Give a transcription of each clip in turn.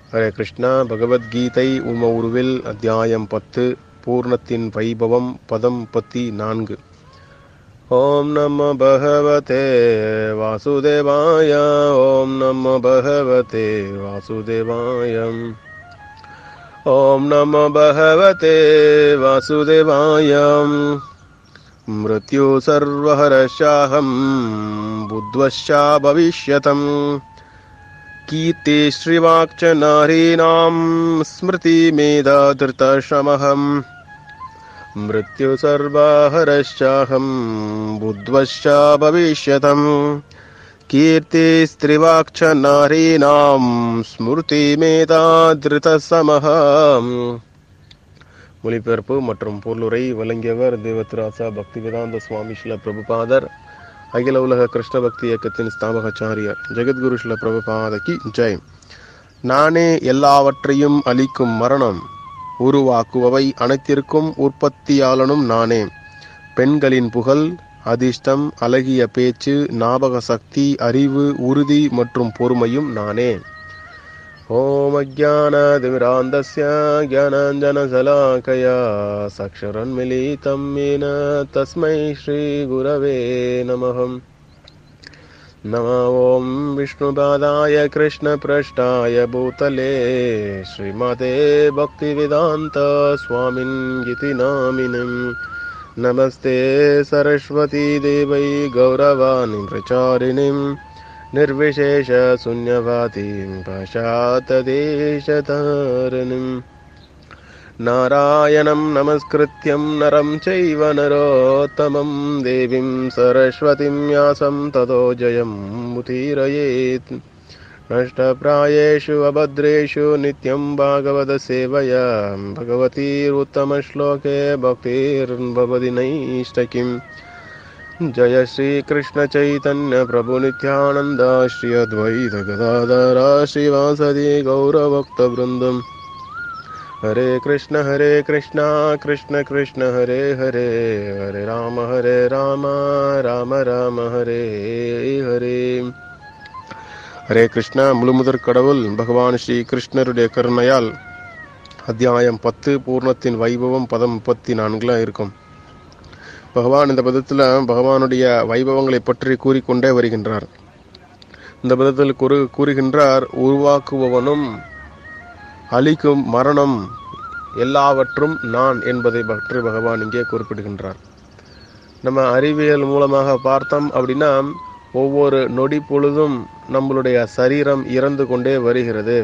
ஹரே கிருஷ்ணா பகவத்கீதை உம உருவில் அத்தியாயம் பத்து பூர்ணத்தின் வைபவம் பதம் முப்பத்தி நான்கு ஓம் நம பகவதே வாசுதேவாய ஓம் நம பகவதே வாசுதேவாயம் ஓம் நம பகவதே வாசுதேவாயம் मृत्यु सर्वहरशाहं बुद्ध्वश्चा भविष्यतम् कीर्ति श्रीवाक्च नारीणां स्मृतिमेधाधृतश्रमहम् मृत्यु सर्वहरश्चाहं बुद्ध्वश्चा भविष्यतम् कीर्तिस्त्रिवाक्च नारीणां स्मृतिमेधाधृतसमहम् மொழிபெயர்ப்பு மற்றும் பொருளுரை வழங்கியவர் தேவத்ராசா பக்திவேதாந்த சுவாமி ஸ்ல பிரபுபாதர் அகில உலக கிருஷ்ண பக்தி இயக்கத்தின் ஸ்தாபகாச்சாரியர் ஜெகத்குரு ஸ்ல பிரபுபாதகி ஜெய் நானே எல்லாவற்றையும் அளிக்கும் மரணம் உருவாக்குபவை அனைத்திற்கும் உற்பத்தியாளனும் நானே பெண்களின் புகழ் அதிர்ஷ்டம் அழகிய பேச்சு ஞாபக சக்தி அறிவு உறுதி மற்றும் பொறுமையும் நானே ॐ अज्ञानादिमिरान्दस्य ज्ञानाञ्जनशलाकया सक्षरन्मिलितं येन तस्मै श्रीगुरवे नमः नम ॐ विष्णुपादाय कृष्णपृष्ठाय भूतले श्रीमते भक्तिवेदान्त स्वामिन् इति नामिनम् नमस्ते सरस्वती देवै गौरवाणि प्रचारिणीम् निर्विशेष शून्यवातीं पशातदेशतारिणीम् नारायणं नमस्कृत्यं नरं चैव नरोत्तमं देवीं सरस्वतीं व्यासं ततो जयम् उतीरयेत् नष्टप्रायेषु अभद्रेषु नित्यं भागवतसेवया भगवतीरुत्तमश्लोके भक्तिर्भवति नैष्टकिम् जय श्रीकृष्ण चैतन्य प्रभु नित्यानन्द श्री अद्वैत गदाधर श्रीवासदि गौरभक्तवृन्दम् हरे कृष्ण हरे कृष्ण कृष्ण कृष्ण हरे हरे हरे राम हरे राम ராம ராம ஹரே ஹரே ஹரே கிருஷ்ணா முழுமுதற் கடவுள் பகவான் ஸ்ரீ கிருஷ்ணருடைய கருணையால் அத்தியாயம் பத்து பூர்ணத்தின் வைபவம் பதம் முப்பத்தி நான்குல இருக்கும் பகவான் இந்த பதத்தில் பகவானுடைய வைபவங்களை பற்றி கூறிக்கொண்டே வருகின்றார் இந்த பதத்தில் கூறு கூறுகின்றார் உருவாக்குபவனும் அழிக்கும் மரணம் எல்லாவற்றும் நான் என்பதை பற்றி பகவான் இங்கே குறிப்பிடுகின்றார் நம்ம அறிவியல் மூலமாக பார்த்தோம் அப்படின்னா ஒவ்வொரு நொடி பொழுதும் நம்மளுடைய சரீரம் இறந்து கொண்டே வருகிறது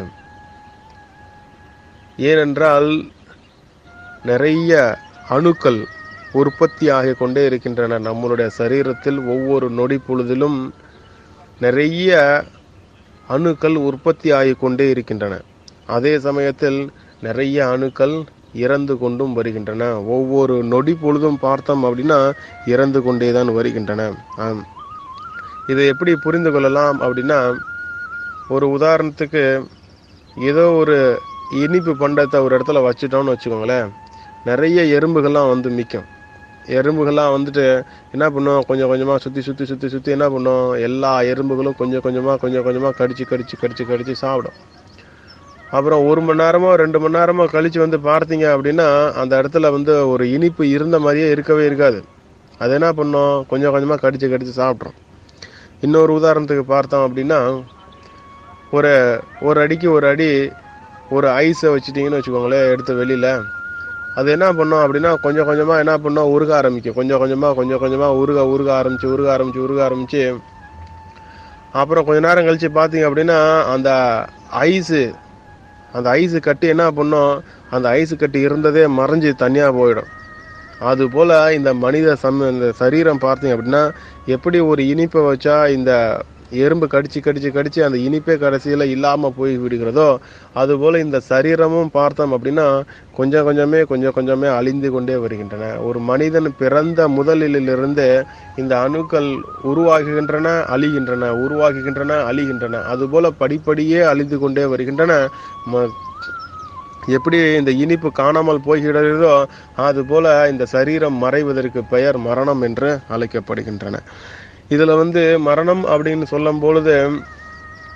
ஏனென்றால் நிறைய அணுக்கள் உற்பத்தி ஆகிக் கொண்டே இருக்கின்றன நம்மளுடைய சரீரத்தில் ஒவ்வொரு நொடி பொழுதிலும் நிறைய அணுக்கள் உற்பத்தி ஆகிக் கொண்டே இருக்கின்றன அதே சமயத்தில் நிறைய அணுக்கள் இறந்து கொண்டும் வருகின்றன ஒவ்வொரு நொடி பொழுதும் பார்த்தோம் அப்படின்னா இறந்து கொண்டே தான் வருகின்றன ஆம் இதை எப்படி புரிந்து கொள்ளலாம் அப்படின்னா ஒரு உதாரணத்துக்கு ஏதோ ஒரு இனிப்பு பண்டத்தை ஒரு இடத்துல வச்சுட்டோம்னு வச்சுக்கோங்களேன் நிறைய எறும்புகள்லாம் வந்து மிக்கும் எறும்புகள்லாம் வந்துட்டு என்ன பண்ணும் கொஞ்சம் கொஞ்சமாக சுற்றி சுற்றி சுற்றி சுற்றி என்ன பண்ணும் எல்லா எறும்புகளும் கொஞ்சம் கொஞ்சமாக கொஞ்சம் கொஞ்சமாக கடிச்சு கடிச்சு கடிச்சு கடிச்சு சாப்பிடும் அப்புறம் ஒரு மணி நேரமோ ரெண்டு மணி நேரமோ கழிச்சு வந்து பார்த்தீங்க அப்படின்னா அந்த இடத்துல வந்து ஒரு இனிப்பு இருந்த மாதிரியே இருக்கவே இருக்காது அது என்ன பண்ணும் கொஞ்சம் கொஞ்சமாக கடிச்சு கடிச்சு சாப்பிட்றோம் இன்னொரு உதாரணத்துக்கு பார்த்தோம் அப்படின்னா ஒரு ஒரு அடிக்கு ஒரு அடி ஒரு ஐஸை வச்சுட்டிங்கன்னு வச்சுக்கோங்களேன் எடுத்து வெளியில் அது என்ன பண்ணோம் அப்படின்னா கொஞ்சம் கொஞ்சமாக என்ன பண்ணோம் உருக ஆரம்பிக்கும் கொஞ்சம் கொஞ்சமாக கொஞ்சம் கொஞ்சமாக உருக உருக ஆரம்பிச்சு உருக ஆரம்பிச்சு உருக ஆரம்பிச்சு அப்புறம் கொஞ்ச நேரம் கழிச்சு பார்த்தீங்க அப்படின்னா அந்த ஐஸு அந்த ஐஸு கட்டி என்ன பண்ணோம் அந்த ஐஸு கட்டி இருந்ததே மறைஞ்சு தனியாக போயிடும் அதுபோல் இந்த மனித சம் இந்த சரீரம் பார்த்தீங்க அப்படின்னா எப்படி ஒரு இனிப்பை வச்சா இந்த எறும்பு கடிச்சு கடிச்சு கடிச்சு அந்த இனிப்பே கடைசியில் இல்லாமல் போய் விடுகிறதோ அதுபோல் இந்த சரீரமும் பார்த்தோம் அப்படின்னா கொஞ்சம் கொஞ்சமே கொஞ்சம் கொஞ்சமே அழிந்து கொண்டே வருகின்றன ஒரு மனிதன் பிறந்த முதலிலிருந்து இந்த அணுக்கள் உருவாகுகின்றன அழிகின்றன உருவாகுகின்றன அழிகின்றன அதுபோல படிப்படியே அழிந்து கொண்டே வருகின்றன ம- எப்படி இந்த இனிப்பு காணாமல் போகிறதோ அதுபோல இந்த சரீரம் மறைவதற்கு பெயர் மரணம் என்று அழைக்கப்படுகின்றன இதுல வந்து மரணம் அப்படின்னு சொல்லும் பொழுது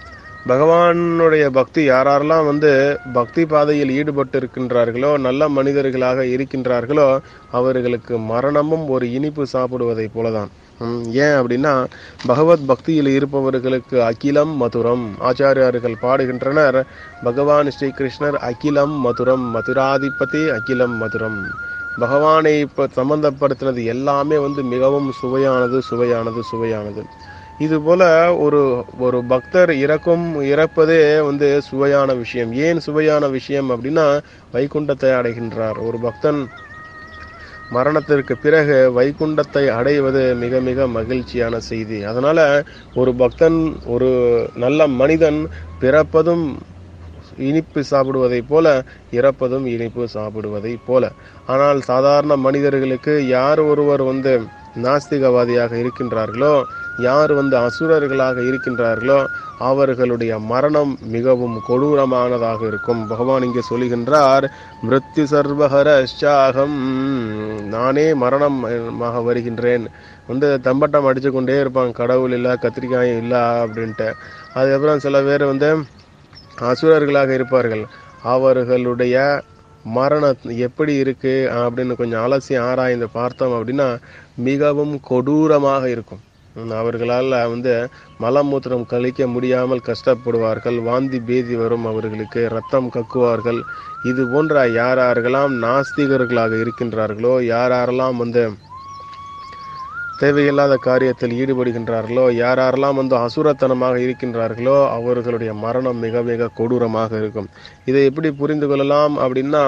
பகவானுடைய பக்தி யாரெல்லாம் வந்து பக்தி பாதையில் ஈடுபட்டு இருக்கின்றார்களோ நல்ல மனிதர்களாக இருக்கின்றார்களோ அவர்களுக்கு மரணமும் ஒரு இனிப்பு சாப்பிடுவதை போலதான் ம், ஏன் அப்படின்னா பகவத் பக்தியில் இருப்பவர்களுக்கு அகிலம் மதுரம் ஆச்சாரியார்கள் பாடுகின்றனர் பகவான் ஸ்ரீ கிருஷ்ணர் அகிலம் மதுரம் மதுராதிபதி அகிலம் மதுரம் பகவானை இப்போ சம்பந்தப்படுத்தினது எல்லாமே வந்து மிகவும் சுவையானது சுவையானது சுவையானது இது போல ஒரு ஒரு பக்தர் இறக்கும் இறப்பதே வந்து சுவையான விஷயம் ஏன் சுவையான விஷயம் அப்படின்னா வைகுண்டத்தை அடைகின்றார் ஒரு பக்தன் மரணத்திற்கு பிறகு வைகுண்டத்தை அடைவது மிக மிக மகிழ்ச்சியான செய்தி அதனால ஒரு பக்தன் ஒரு நல்ல மனிதன் பிறப்பதும் இனிப்பு சாப்பிடுவதைப் போல இறப்பதும் இனிப்பு சாப்பிடுவதைப் போல ஆனால் சாதாரண மனிதர்களுக்கு யார் ஒருவர் வந்து நாஸ்திகவாதியாக இருக்கின்றார்களோ யார் வந்து அசுரர்களாக இருக்கின்றார்களோ அவர்களுடைய மரணம் மிகவும் கொடூரமானதாக இருக்கும் பகவான் இங்கே சொல்லுகின்றார் மிருத்யு சர்வஹரஷாகம் நானே மரணமாக வருகின்றேன் வந்து தம்பட்டம் அடிச்சு கொண்டே இருப்பான் கடவுள் இல்லை கத்திரிக்காய் இல்லை அப்படின்ட்டு அதுக்கப்புறம் சில பேர் வந்து அசுரர்களாக இருப்பார்கள் அவர்களுடைய மரணம் எப்படி இருக்கு அப்படின்னு கொஞ்சம் அலசி ஆராய்ந்து பார்த்தோம் அப்படின்னா மிகவும் கொடூரமாக இருக்கும் உம், அவர்களால் வந்து மலமூத்திரம் கழிக்க முடியாமல் கஷ்டப்படுவார்கள் வாந்தி பேதி வரும் அவர்களுக்கு ரத்தம் கக்குவார்கள் இது போன்ற யார் யாரெல்லாம் நாஸ்திகர்களாக இருக்கின்றார்களோ யார் யாரெல்லாம் வந்து தேவையில்லாத காரியத்தில் ஈடுபடுகின்றார்களோ யார் யாரெல்லாம் வந்து அசுரத்தனமாக இருக்கின்றார்களோ அவர்களுடைய மரணம் மிக மிக கொடூரமாக இருக்கும் இதை எப்படி புரிந்து கொள்ளலாம் அப்படின்னா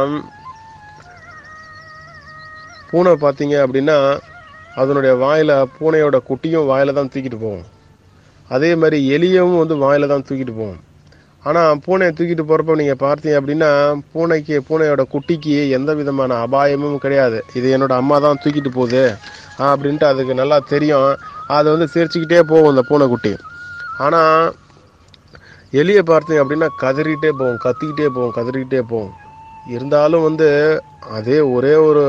பூனை பார்த்தீங்க அப்படின்னா அதனுடைய வாயில பூனையோட குட்டியும் வாயில தான் தூக்கிட்டு போகும் அதே மாதிரி எலியும் வந்து வாயில தான் தூக்கிட்டு போகும் ஆனா பூனையை தூக்கிட்டு போறப்ப நீங்க பார்த்தீங்க அப்படின்னா பூனைக்கு பூனையோட குட்டிக்கு எந்த விதமான அபாயமும் கிடையாது இது என்னோட அம்மா தான் தூக்கிட்டு போகுது அப்படின்ட்டு அதுக்கு நல்லா தெரியும் அது வந்து சிரிச்சுக்கிட்டே போகும் இந்த பூனைக்குட்டி ஆனா எலியை பார்த்தீங்க அப்படின்னா கதறிக்கிட்டே போகும் கத்திக்கிட்டே போகும் கதறிக்கிட்டே போகும் இருந்தாலும் வந்து அதே ஒரே ஒரு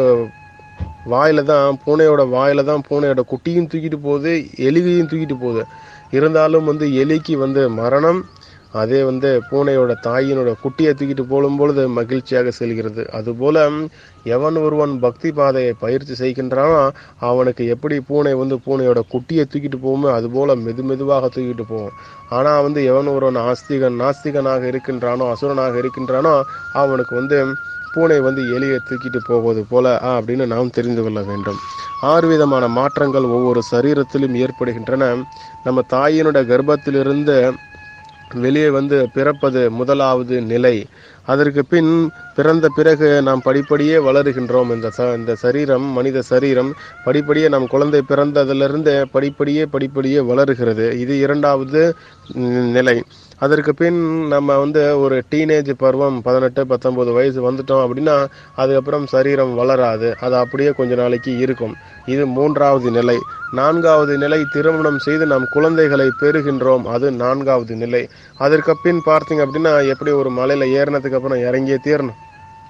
வாயில தான் பூனையோட வாயில தான் பூனையோட குட்டியும் தூக்கிட்டு போகுது எலியையும் தூக்கிட்டு போகுது இருந்தாலும் வந்து எலிக்கு வந்து மரணம் அதே வந்து பூனையோட தாயினோட குட்டியை தூக்கிட்டு போகும் பொழுது மகிழ்ச்சியாக செல்கிறது அதுபோல எவன் ஒருவன் பக்தி பாதையை பயிற்சி செய்கின்றானோ அவனுக்கு எப்படி பூனை வந்து பூனையோட குட்டியை தூக்கிட்டு போகுமோ அதுபோல மெது மெதுவாக தூக்கிட்டு போகும் ஆனா வந்து எவன் ஒருவன் ஆஸ்திகன் நாஸ்திகனாக இருக்கின்றானோ அசுரனாக இருக்கின்றானோ அவனுக்கு வந்து பூனை வந்து எலியை தூக்கிட்டு போவது போல ஆ, அப்படின்னு நாம் தெரிந்து கொள்ள வேண்டும் ஆறு விதமான மாற்றங்கள் ஒவ்வொரு சரீரத்திலும் ஏற்படுகின்றன நம்ம தாயினுடைய கர்ப்பத்திலிருந்து வெளியே வந்து பிறப்பது முதலாவது நிலை அதற்கு பின் பிறந்த பிறகு நாம் படிப்படியே வளருகின்றோம் இந்த ச இந்த சரீரம் மனித சரீரம் படிப்படியே நம் குழந்தை பிறந்ததிலிருந்து படிப்படியே படிப்படியே வளருகிறது இது இரண்டாவது ம், நிலை அதற்கு பின் நம்ம வந்து ஒரு டீனேஜ் பருவம் பதினெட்டு பத்தொன்பது வயசு வந்துட்டோம் அப்படின்னா அதுக்கப்புறம் சரீரம் வளராது அது அப்படியே கொஞ்ச நாளைக்கு இருக்கும் இது மூன்றாவது நிலை நான்காவது நிலை திருமணம் செய்து நாம் குழந்தைகளை பெறுகின்றோம் அது நான்காவது நிலை அதற்கு பின் பார்த்தீங்க அப்படின்னா எப்படி ஒரு மலையில ஏறினதுக்கு அப்புறம் இறங்கியே தீரணும்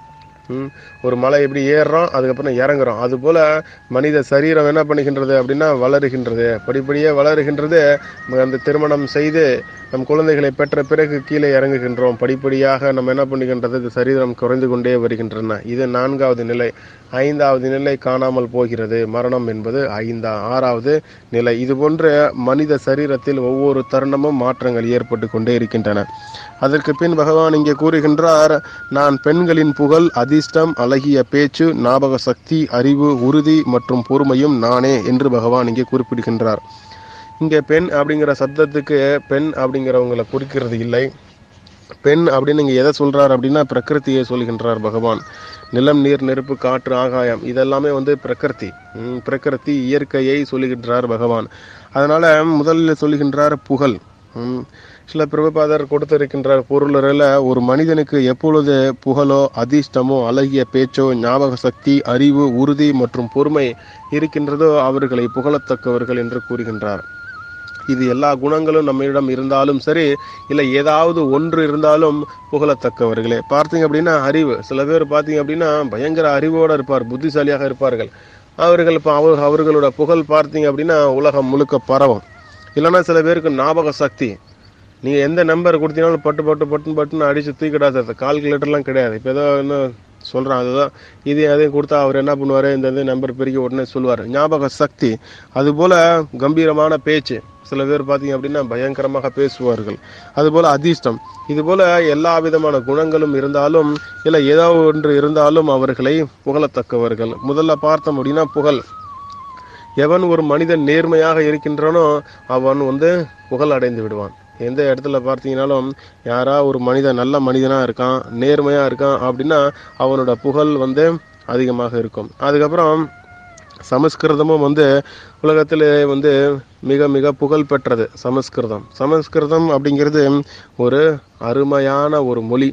ம், ஒரு மலை எப்படி ஏறுறோம் அதுக்கப்புறம் இறங்குறோம் அதுபோல மனித சரீரம் என்ன பண்ணுகின்றது அப்படின்னா வளருகின்றது படிப்படியே வளருகின்றது ம- அந்த திருமணம் செய்து நம் குழந்தைகளை பெற்ற பிறகு கீழே இறங்குகின்றோம் படிப்படியாக நம்ம என்ன பண்ணுகின்றது இந்த சரீரம் குறைந்து கொண்டே வருகின்றன இது நான்காவது நிலை ஐந்தாவது நிலை காணாமல் போகிறது மரணம் என்பது ஐந்தா ஆறாவது நிலை இது போன்ற மனித சரீரத்தில் ஒவ்வொரு தருணமும் மாற்றங்கள் ஏற்பட்டு கொண்டே இருக்கின்றன அதற்கு பின் பகவான் இங்கே கூறுகின்றார் நான் பெண்களின் புகழ் அதிர்ஷ்டம் அழகிய பேச்சு ஞாபக சக்தி அறிவு உறுதி மற்றும் பொறுமையும் நானே என்று பகவான் இங்கே குறிப்பிடுகின்றார் இங்கே பெண் அப்படிங்கிற சப்தத்துக்கு பெண் அப்படிங்கிறவங்களை குறிக்கிறது இல்லை பெண் அப்படின்னு இங்கே எதை சொல்றார் அப்படின்னா பிரகிருதியை சொல்கின்றார் பகவான் நிலம் நீர் நெருப்பு காற்று ஆகாயம் இதெல்லாமே வந்து பிரகிருதி ம், பிரகிருதி இயற்கையை சொல்லுகின்றார் பகவான் அதனால முதலில் சொல்லுகின்றார் புகழ் ம், சில பிரபுபாதர் கொடுத்திருக்கின்றார் பொருளில் ஒரு மனிதனுக்கு எப்பொழுது புகழோ அதிர்ஷ்டமோ அழகிய பேச்சோ ஞாபக சக்தி அறிவு உறுதி மற்றும் பொறுமை இருக்கின்றதோ அவர்களை புகழத்தக்கவர்கள் என்று கூறுகின்றார் இது எல்லா குணங்களும் நம்மிடம் இருந்தாலும் சரி இல்லை ஏதாவது ஒன்று இருந்தாலும் புகழத்தக்கவர்களே பார்த்தீங்க அப்படின்னா அறிவு சில பேர் பார்த்தீங்க அப்படின்னா பயங்கர அறிவோடு இருப்பார் புத்திசாலியாக இருப்பார்கள் அவர்கள் இப்போ அவர் அவர்களோட புகழ் பார்த்தீங்க அப்படின்னா உலகம் முழுக்க பரவும் இல்லைன்னா சில பேருக்கு ஞாபக சக்தி நீங்கள் எந்த நம்பர் கொடுத்தீங்கனாலும் பட்டு பட்டு பட்டுன்னு பட்டுன்னு அடித்து தூக்கிடா சார் கால்குலேட்டர்லாம் கிடையாது இப்போ ஏதோ இன்னும் சொல்கிறான் அதுதான் இது அதையும் கொடுத்தா அவர் என்ன பண்ணுவார் இந்த இந்த நம்பர் பெருக்கி உடனே சொல்லுவார் ஞாபக சக்தி அதுபோல் கம்பீரமான பேச்சு சில பேர் பார்த்தீங்க அப்படின்னா பயங்கரமாக பேசுவார்கள் அதுபோல் அதிர்ஷ்டம் இதுபோல் எல்லா விதமான குணங்களும் இருந்தாலும் இல்லை ஏதோ ஒன்று இருந்தாலும் அவர்களை புகழத்தக்கவர்கள் முதல்ல பார்த்தோம் அப்படின்னா புகழ் எவன் ஒரு மனிதன் நேர்மையாக இருக்கின்றானோ அவன் வந்து புகழ் அடைந்து விடுவான் எந்த இடத்துல பார்த்தீங்கன்னாலும் யாரா ஒரு மனிதன் நல்ல மனிதனாக இருக்கான் நேர்மையாக இருக்கான் அப்படின்னா அவனோட புகழ் வந்து அதிகமாக இருக்கும் அதுக்கப்புறம் சமஸ்கிருதமும் வந்து உலகத்தில் வந்து மிக மிக புகழ் பெற்றது சமஸ்கிருதம் சமஸ்கிருதம் அப்படிங்கிறது ஒரு அருமையான ஒரு மொழி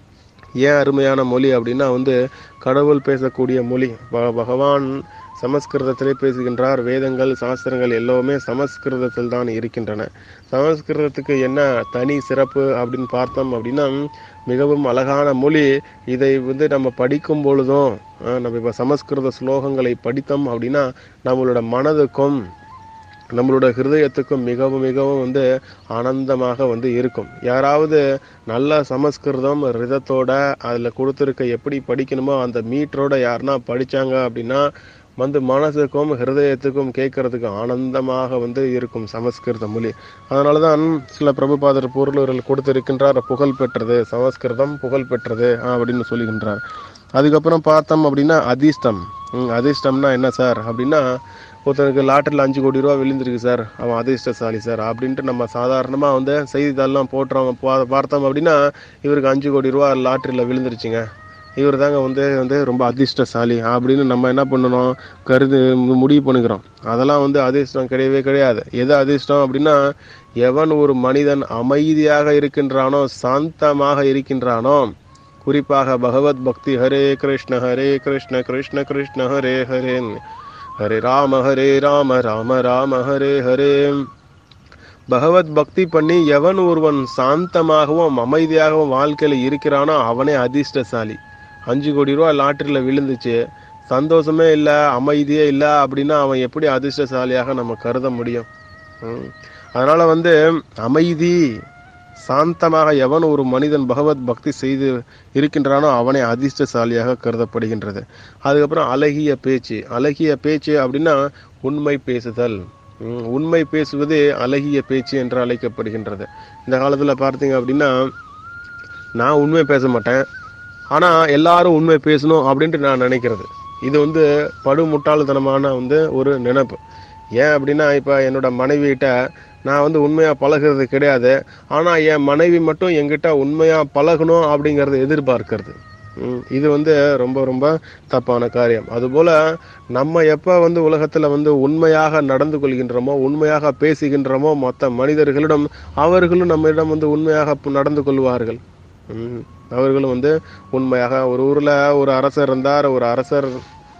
ஏன் அருமையான மொழி அப்படின்னா வந்து கடவுள் பேசக்கூடிய மொழி ப- பகவான் சமஸ்கிருதத்திலே பேசுகின்றார் வேதங்கள் சாஸ்திரங்கள் எல்லாமே சமஸ்கிருதத்தில் தான் இருக்கின்றன சமஸ்கிருதத்துக்கு என்ன தனி சிறப்பு அப்படின்னு பார்த்தோம் அப்படின்னா மிகவும் அழகான மொழி இதை வந்து நம்ம படிக்கும் பொழுதும் அஹ், நம்ம இப்போ சமஸ்கிருத ஸ்லோகங்களை படித்தோம் அப்படின்னா நம்மளோட மனதுக்கும் நம்மளோட ஹிருதயத்துக்கும் மிகவும் மிகவும் வந்து ஆனந்தமாக வந்து இருக்கும் யாராவது நல்ல சமஸ்கிருதம் ரிதத்தோட அதில் கொடுத்துருக்க எப்படி படிக்கணுமோ அந்த மீட்டரோட யாருன்னா படிச்சாங்க அப்படின்னா வந்து மனசுக்கும் ஹிருதயத்துக்கும் கேட்கறதுக்கு ஆனந்தமாக வந்து இருக்கும் சமஸ்கிருத மொழி அதனால தான் சில பிரபுபாதர் பொருளர்கள் கொடுத்திருக்கின்றார் புகழ் பெற்றது சமஸ்கிருதம் புகழ் பெற்றது அப்படின்னு சொல்லுகின்றார் அதுக்கப்புறம் பார்த்தோம் அப்படின்னா அதிர்ஷ்டம் ம், அதிர்ஷ்டம்னா என்ன சார் அப்படின்னா ஒருத்தனுக்கு லாட்டரியில் அஞ்சு கோடி ரூபா விழுந்திருக்கு சார் அவன் அதிர்ஷ்டசாலி சார் அப்படின்ட்டு நம்ம சாதாரணமாக வந்து செய்தித்தாள்லாம் போட்டுறோம் பா- பார்த்தோம் அப்படின்னா இவருக்கு அஞ்சு கோடி ரூபா லாட்டரியில் விழுந்துருச்சுங்க இவர் தாங்க வந்து வந்து ரொம்ப அதிர்ஷ்டசாலி அப்படின்னு நம்ம என்ன பண்ணணும் கருது மு- முடிவு பண்ணிக்கிறோம் அதெல்லாம் வந்து அதிர்ஷ்டம் கிடையவே கிடையாது எது அதிர்ஷ்டம் அப்படின்னா எவன் ஒரு மனிதன் அமைதியாக இருக்கின்றானோ சாந்தமாக இருக்கின்றானோ குறிப்பாக பகவத் பக்தி ஹரே கிருஷ்ண ஹரே கிருஷ்ண கிருஷ்ண கிருஷ்ண ஹரே ஹரே ஹரே ராம ஹரே ராம ராம ராம ஹரே ஹரே பகவத் பக்தி பண்ணி எவன் ஒருவன் சாந்தமாகவும் அமைதியாகவும் வாழ்க்கையில் இருக்கிறானோ அவனே அதிர்ஷ்டசாலி அஞ்சு கோடி ரூபா லாட்டரியில் விழுந்துச்சு சந்தோஷமே இல்லை அமைதியே இல்லை அப்படின்னா அவன் எப்படி அதிர்ஷ்டசாலியாக நம்ம கருத முடியும் ம். அதனால வந்து அமைதி சாந்தமாக எவன் ஒரு மனிதன் பகவத் பக்தி செய்து இருக்கின்றானோ அவனே அதிர்ஷ்டசாலியாக கருதப்படுகின்றது அதுக்கப்புறம் அழகிய பேச்சு அழகிய பேச்சு அப்படின்னா உண்மை பேசுதல் ம், உண்மை பேசுவது அழகிய பேச்சு என்று அழைக்கப்படுகின்றது இந்த காலத்தில் பார்த்தீங்க அப்படின்னா நான் உண்மை பேச மாட்டேன் ஆனால் எல்லாரும் உண்மை பேசணும் அப்படின்ட்டு நான் நினைக்கிறது இது வந்து படு முட்டாள்தனமான வந்து ஒரு நினைப்பு ஏன் அப்படின்னா இப்போ என்னோட மனைவிகிட்ட நான் வந்து உண்மையாக பழகுறது கிடையாது ஆனால் என் மனைவி மட்டும் என்கிட்ட உண்மையாக பழகணும் அப்படிங்கிறத எதிர்பார்க்கிறது ம், இது வந்து ரொம்ப ரொம்ப தப்பான காரியம் அதுபோல் நம்ம எப்போ வந்து உலகத்தில் வந்து உண்மையாக நடந்து கொள்கின்றோமோ உண்மையாக பேசுகின்றோமோ மற்ற மனிதர்களிடம் அவர்களும் நம்மிடம் வந்து உண்மையாக ப- நடந்து கொள்வார்கள் ம், அவர்களும் வந்து உண்மையாக ஒரு ஊரில் ஒரு அரசர் இருந்தார் ஒரு அரசர்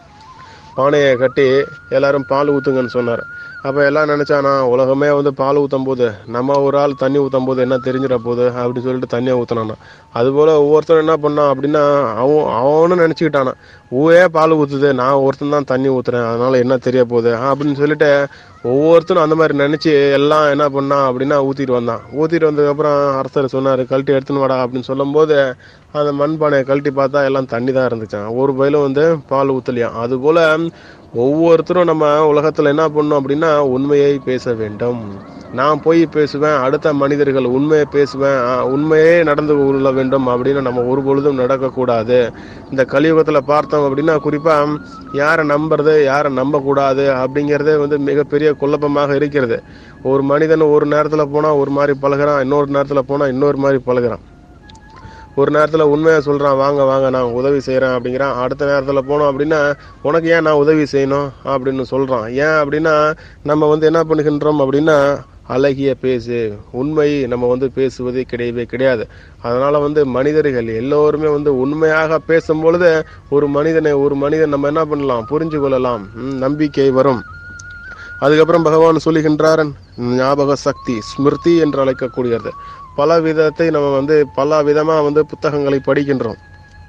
பானையை கட்டி எல்லாரும் பால் ஊற்றுங்கன்னு சொன்னார் அப்போ எல்லாம் நினச்சானா உலகமே வந்து பால் ஊற்றும் போது நம்ம ஒரு ஆள் தண்ணி ஊற்றும் போது என்ன தெரிஞ்சிட போகுது அப்படின்னு சொல்லிட்டு தண்ணியை ஊற்றினானா அதுபோல் ஒவ்வொருத்தரும் என்ன பண்ணான் அப்படின்னா அவன் அவனும் நினச்சிக்கிட்டானா ஊரே பால் ஊற்றுது நான் ஒருத்தன் தான் தண்ணி ஊற்றுறேன் அதனால என்ன தெரிய போகுது அப்படின்னு சொல்லிட்டு ஒவ்வொருத்தரும் அந்த மாதிரி நினச்சி எல்லாம் என்ன பண்ணான் அப்படின்னா ஊற்றிட்டு வந்தான் ஊற்றிட்டு வந்ததுக்கப்புறம் அரசர் சொன்னார் கழட்டி எடுத்துன்னு வாடா அப்படின்னு சொல்லும்போது அந்த மண்பானையை கழட்டி பார்த்தா எல்லாம் தண்ணி தான் இருந்துச்சான் ஒரு பயிலும் வந்து பால் ஊற்றலையாம் அதுபோல் ஒவ்வொருத்தரும் நம்ம உலகத்தில் என்ன பண்ணோம் அப்படின்னா உண்மையை பேச வேண்டும் நான் போய் பேசுவேன் அடுத்த மனிதர்கள் உண்மையை பேசுவேன் ஆ, உண்மையே நடந்து கொள்ள வேண்டும் அப்படின்னு நம்ம ஒரு பொழுதும் நடக்கக்கூடாது இந்த கலியுகத்தில் பார்த்தோம் அப்படின்னா குறிப்பாக யாரை நம்புறது யாரை நம்பக்கூடாது அப்படிங்கிறதே வந்து மிகப்பெரிய குழப்பமாக இருக்கிறது ஒரு மனிதன் ஒரு நேரத்தில் போனால் ஒரு மாதிரி பழகுறான் இன்னொரு நேரத்தில் போனால் இன்னொரு மாதிரி பழகுறான் ஒரு நேரத்தில் உண்மையாக சொல்கிறான் வாங்க வாங்க நான் உதவி செய்கிறேன் அப்படிங்கிறான் அடுத்த நேரத்தில் போனோம் அப்படின்னா உனக்கு ஏன் நான் உதவி செய்யணும் அப்படின்னு சொல்கிறான் ஏன் அப்படின்னா நம்ம வந்து என்ன பண்ணுகின்றோம் அப்படின்னா அழகிய பேசு உண்மை நம்ம வந்து பேசுவதே கிடையவே கிடையாது அதனால் வந்து மனிதர்கள் எல்லோருமே வந்து உண்மையாக பேசும் பொழுது ஒரு மனிதனை ஒரு மனிதன் நம்ம என்ன பண்ணலாம் புரிஞ்சு கொள்ளலாம் ம், நம்பிக்கை வரும் அதுக்கப்புறம் பகவான் சொல்லுகின்றார் ஞாபக சக்தி ஸ்மிருதி என்று அழைக்கக்கூடியது பல விதத்தை நம்ம வந்து பல விதமாக வந்து புத்தகங்களை படிக்கின்றோம்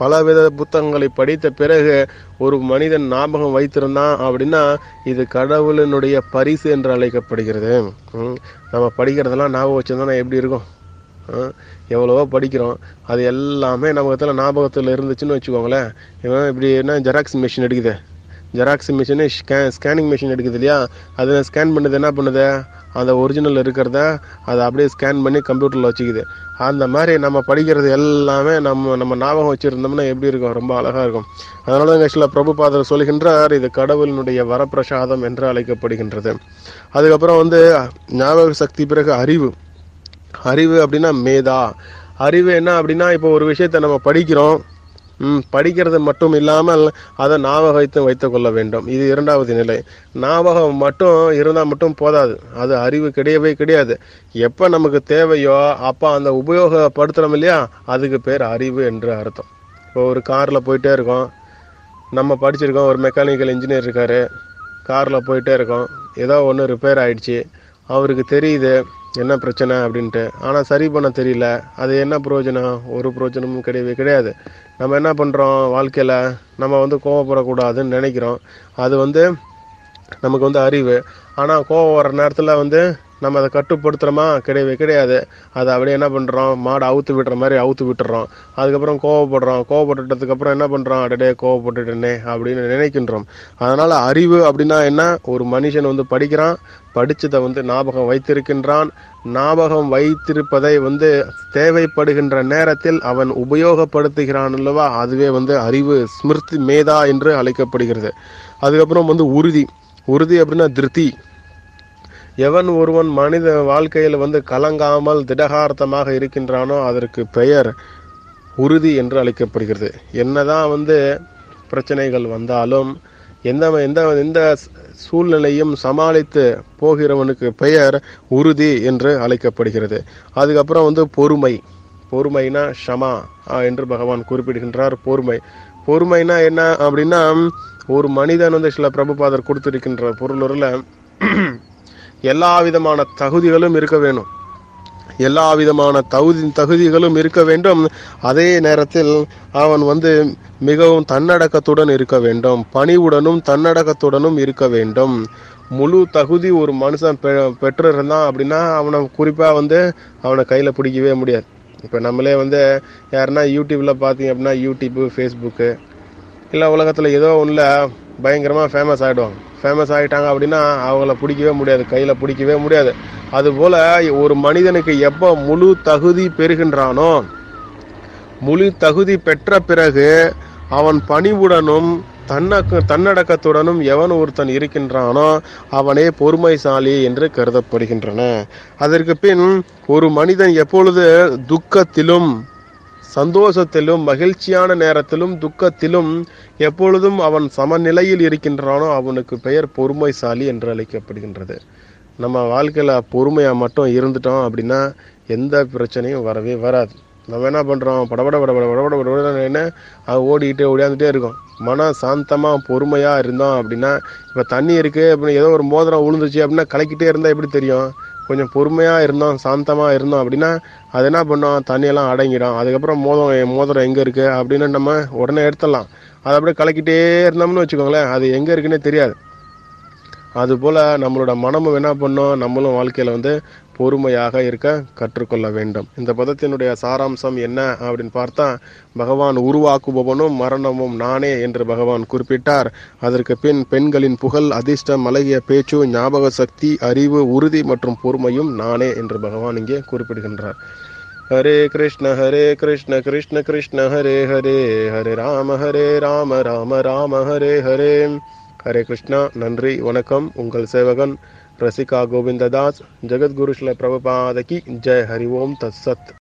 பலவித புத்தகங்களை படித்த பிறகு ஒரு மனிதன் ஞாபகம் வைத்திருந்தான் அப்படின்னா இது கடவுளினுடைய பரிசு என்று அழைக்கப்படுகிறது ம், நம்ம படிக்கிறதெல்லாம் ஞாபகம் வச்சிருந்தோம்னா எப்படி இருக்கும் ஆ, எவ்வளவோ படிக்கிறோம் அது எல்லாமே நமக்கு ஞாபகத்தில் இருந்துச்சுன்னு வச்சுக்கோங்களேன் இவன் இப்படி என்ன ஜெராக்ஸ் மிஷின் எடுக்குது ஜெராக்ஸ் மிஷினு ஸ்கே ஸ்கேனிங் மிஷின் எடுக்குது இல்லையா அதை ஸ்கேன் பண்ணுது என்ன பண்ணுது அந்த ஒரிஜினல் இருக்கிறத அதை அப்படியே ஸ்கேன் பண்ணி கம்ப்யூட்டரில் வச்சுக்குது அந்த மாதிரி நம்ம படிக்கிறது எல்லாமே நம்ம நம்ம ஞாபகம் வச்சுருந்தோம்னா எப்படி இருக்கும் ரொம்ப அழகாக இருக்கும் அதனால தான் ஆக்சுவலாக பிரபுபாதர் சொல்கின்றார் இது கடவுளினுடைய வரப்பிரசாதம் என்று அழைக்கப்படுகின்றது அதுக்கப்புறம் வந்து ஞாபக சக்தி பிறகு அறிவு அறிவு அப்படின்னா மேதா அறிவு என்ன அப்படின்னா இப்போ ஒரு விஷயத்தை நம்ம படிக்கிறோம் ம், படிக்கிறது மட்டும் இல்லாமல் அதை ஞாபகம் வைத்து வைத்துக் கொள்ள வேண்டும் இது இரண்டாவது நிலை ஞாபகம் மட்டும் இருந்தால் மட்டும் போதாது அது அறிவு கிடையவே கிடையாது எப்போ நமக்கு தேவையோ அப்போ அந்த உபயோகப்படுத்துகிறோம் இல்லையா அதுக்கு பேர் அறிவு என்று அர்த்தம் இப்போ ஒரு காரில் போயிட்டே இருக்கோம் நம்ம படிச்சிருக்கோம் ஒரு மெக்கானிக்கல் இன்ஜினியர் இருக்காரு காரில் போயிட்டே இருக்கோம் ஏதோ ஒன்று ரிப்பேர் ஆயிடுச்சு அவருக்கு தெரியுது என்ன பிரச்சனை அப்படின்ட்டு ஆனால் சரி பண்ண தெரியல அது என்ன பிரயோஜனம் ஒரு பிரயோஜனமும் கிடையவே கிடையாது நம்ம என்ன பண்ணுறோம் வாழ்க்கையில் நம்ம வந்து கோவப்படக்கூடாதுன்னு நினைக்கிறோம் அது வந்து நமக்கு வந்து அறிவு ஆனால் கோவம் வர நேரத்தில் வந்து நம்ம அதை கட்டுப்படுத்துகிறோமா கிடையவே கிடையாது அதை அப்படியே என்ன பண்ணுறோம் மாடை அவுத்து விடுற மாதிரி அவுத்து விட்டுறோம் அதுக்கப்புறம் கோவப்படுறோம் கோவப்பட்டுட்டதுக்கப்புறம் என்ன பண்ணுறோம் அடடே கோவப்பட்டுட்டேனே அப்படின்னு நினைக்கின்றோம் அதனால் அறிவு அப்படின்னா என்ன ஒரு மனுஷன் வந்து படிக்கிறான் படித்ததை வந்து ஞாபகம் வைத்திருக்கின்றான் ஞாபகம் வைத்திருப்பதை வந்து தேவைப்படுகின்ற நேரத்தில் அவன் உபயோகப்படுத்துகிறான் அல்லவா அதுவே வந்து அறிவு ஸ்மிருதி மேதா என்று அழைக்கப்படுகிறது அதுக்கப்புறம் வந்து உறுதி உறுதி அப்படின்னா திருப்தி எவன் ஒருவன் மனித வாழ்க்கையில் வந்து கலங்காமல் திடகார்த்தமாக இருக்கின்றானோ அதற்கு பெயர் உறுதி என்று அழைக்கப்படுகிறது என்னதான் வந்து பிரச்சனைகள் வந்தாலும் எந்த எந்த எந்த சூழ்நிலையும் சமாளித்து போகிறவனுக்கு பெயர் உறுதி என்று அழைக்கப்படுகிறது அதுக்கப்புறம் வந்து பொறுமை பொறுமைனா ஷமா ஆ, என்று பகவான் குறிப்பிடுகின்றார் பொறுமை பொறுமைனா என்ன அப்படின்னா ஒரு மனிதன் வந்து சில பிரபுபாதர் கொடுத்திருக்கின்ற பொருளுரில் எல்லா விதமான தகுதிகளும் இருக்க வேணும் எல்லா விதமான தகுதி தகுதிகளும் இருக்க வேண்டும் அதே நேரத்தில் அவன் வந்து மிகவும் தன்னடக்கத்துடன் இருக்க வேண்டும் பணிவுடனும் தன்னடக்கத்துடனும் இருக்க வேண்டும் முழு தகுதி ஒரு மனுஷன் பெ பெற்றிருந்தான் அப்படின்னா அவனை குறிப்பாக வந்து அவனை கையில் பிடிக்கவே முடியாது இப்போ நம்மளே வந்து யாருன்னா யூடியூப்பில் பார்த்தீங்க அப்படின்னா யூடியூப்பு ஃபேஸ்புக்கு இல்லை உலகத்தில் ஏதோ ஒன்றில் பயங்கரமாக ஃபேமஸ் ஆகிடுவாங்க ஃபேமஸ் ஆகிட்டாங்க அப்படின்னா அவங்கள பிடிக்கவே முடியாது கையில் பிடிக்கவே முடியாது அதுபோல் ஒரு மனிதனுக்கு எப்போ முழு தகுதி பெறுகின்றானோ முழு தகுதி பெற்ற பிறகு அவன் பணிவுடனும் தன்னக்க தன்னடக்கத்துடனும் எவன் ஒருத்தன் இருக்கின்றானோ அவனே பொறுமைசாலி என்று கருதப்படுகின்றன அதற்கு பின் ஒரு மனிதன் எப்பொழுது துக்கத்திலும் சந்தோஷத்திலும் மகிழ்ச்சியான நேரத்திலும் துக்கத்திலும் எப்பொழுதும் அவன் சமநிலையில் இருக்கின்றானோ அவனுக்கு பெயர் பொறுமைசாலி என்று அழைக்கப்படுகின்றது நம்ம வாழ்க்கையில் பொறுமையாக மட்டும் இருந்துட்டோம் அப்படின்னா எந்த பிரச்சனையும் வரவே வராது நம்ம என்ன பண்ணுறோம் படபட படபட படபட படபடன்னு அது ஓடிக்கிட்டே ஓடியாந்துட்டே இருக்கும் மன சாந்தமாக பொறுமையாக இருந்தோம் அப்படின்னா இப்போ தண்ணி இருக்குது அப்படின்னு ஏதோ ஒரு மோதிரம் விழுந்துச்சு அப்படின்னா கலக்கிட்டே இருந்தால் எப்படி தெரியும் கொஞ்சம் பொறுமையாக இருந்தோம் சாந்தமாக இருந்தோம் அப்படின்னா அது என்ன பண்ணோம் தண்ணியெல்லாம் அடங்கிடும் அதுக்கப்புறம் மோதிரம் மோதிரம் எங்கே இருக்குது அப்படின்னு நம்ம உடனே எடுத்துடலாம் அதை அப்படியே கலக்கிட்டே இருந்தோம்னு வச்சுக்கோங்களேன் அது எங்கே இருக்குன்னே தெரியாது அதுபோல் நம்மளோட மனமும் என்ன பண்ணும் நம்மளும் வாழ்க்கையில் வந்து பொறுமையாக இருக்க கற்றுக்கொள்ள வேண்டும் இந்த பதத்தினுடைய சாராம்சம் என்ன அப்படின்னு பார்த்தா பகவான் உருவாக்குபவனும் மரணமும் நானே என்று பகவான் குறிப்பிட்டார் அதற்கு பின் பெண்களின் புகழ் அதிர்ஷ்டம் அழகிய பேச்சு ஞாபக சக்தி அறிவு உறுதி மற்றும் பொறுமையும் நானே என்று பகவான் இங்கே குறிப்பிடுகின்றார் ஹரே கிருஷ்ண ஹரே கிருஷ்ண கிருஷ்ண கிருஷ்ண ஹரே ஹரே ஹரே ராம ஹரே ராம ராம ராம ஹரே ஹரே ஹரே கிருஷ்ணா நன்றி வணக்கம் உங்கள் சேவகன் ரசிகா கோவிந்ததாஸ் ஜெகத்குரு ஸ்ல பிரபுபாதகி ஜெய் ஹரி ஓம் தத் சத்